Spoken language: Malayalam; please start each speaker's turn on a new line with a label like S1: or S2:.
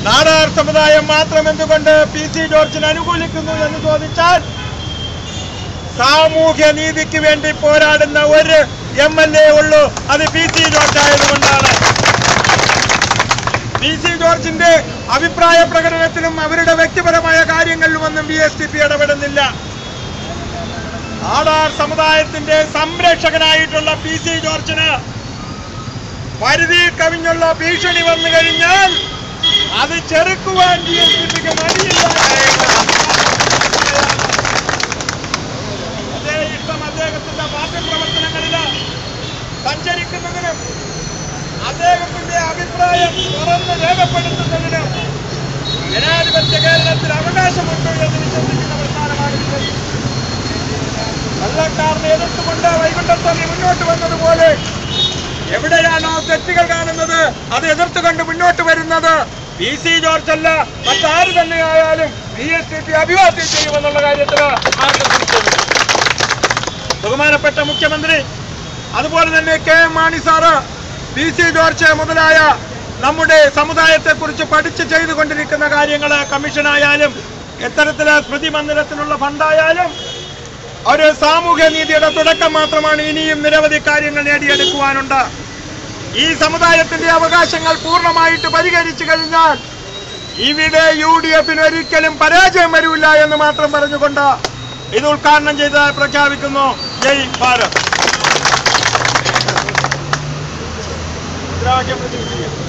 S1: നാടാർ സമുദായം മാത്രം എന്തുകൊണ്ട് പി സി ജോർജിന് അനുകൂലിക്കുന്നു എന്ന് ചോദിച്ചാൽ സാമൂഹ്യ നീതിക്ക് വേണ്ടി പോരാടുന്ന ഒരു എം എൽ എ ഉള്ളൂ അത് പി സി ജോർജ് ആയതുകൊണ്ടാണ് പി സി ജോർജിന്റെ അഭിപ്രായ പ്രകടനത്തിലും അവരുടെ വ്യക്തിപരമായ കാര്യങ്ങളിലുമൊന്നും ബി എസ് ടി പി ഇടപെടുന്നില്ല ആടാർ സമുദായത്തിന്റെ സംരക്ഷകനായിട്ടുള്ള പി സി ജോർജിന് പരിധി കവിഞ്ഞുള്ള ഭീഷണി വന്നു കഴിഞ്ഞാൽ അത് ചെറുക്കുവാൻ ബി എസ് ടി പിക്ക് മടിയില്ല അതേ ഇഷ്ടം അദ്ദേഹത്തിന്റെ പാർട്ടി പ്രവർത്തനങ്ങളില് സഞ്ചരിക്കുന്നതിനും അദ്ദേഹത്തിന്റെ അഭിപ്രായം തുറന്ന് രേഖപ്പെടുത്തുന്നതിനും ജനാധിപത്യ കേരളത്തിൽ അവകാശമുണ്ട് എന്ന് വിശ്വസിക്കുന്ന പ്രസ്ഥാനമാണ് ബി ജെ പി. വെള്ളക്കാരനെ എതിർത്തുകൊണ്ട് വൈകുണ്ഠസ്വാമി മുന്നോട്ട് വന്നതുപോലെ എവിടെയാണോ തെറ്റുകൾ കാണുന്നത് അത് എതിർത്തുകൊണ്ട് മുന്നോട്ട് വരുന്നത് പി സി ജോർജ് അല്ല മറ്റാര് തന്നെയായാലും ബി എസ് ടി പി അഭിവാദ്യം ചെയ്യുമെന്നുള്ള കാര്യത്തിൽ ആർക്കും സംശയമില്ല ബഹുമാനപ്പെട്ട മുഖ്യമന്ത്രി അതുപോലെ തന്നെ K M Mani sir P C George മുതലായ നമ്മുടെ സമുദായത്തെ കുറിച്ച് പഠിച്ച് ചെയ്തുകൊണ്ടിരിക്കുന്ന കാര്യങ്ങൾ കമ്മീഷനായാലും എത്തരത്തില് സ്മൃതി മന്ദിരത്തിനുള്ള ഫണ്ടായാലും ഒരു സാമൂഹ്യ നീതിയുടെ തുടക്കം മാത്രമാണ് ഇനിയും നിരവധി കാര്യങ്ങൾ നേടിയെടുക്കുവാനുണ്ട് ഈ സമുദായത്തിന്റെ അവകാശങ്ങൾ പൂർണ്ണമായിട്ട് പരിഹരിച്ചു കഴിഞ്ഞാൽ ഇവിടെ യു ഡി എഫിന് ഒരിക്കലും പരാജയം വരില്ല എന്ന് മാത്രം പറഞ്ഞുകൊണ്ട് ഇത് ഉദ്ഘാടനം ചെയ്തതായി പ്രഖ്യാപിക്കുന്നു ജയ് ഭാരത് മുദ്രാവാക്യം പ്രതിനിധീകരിക്കുന്നു.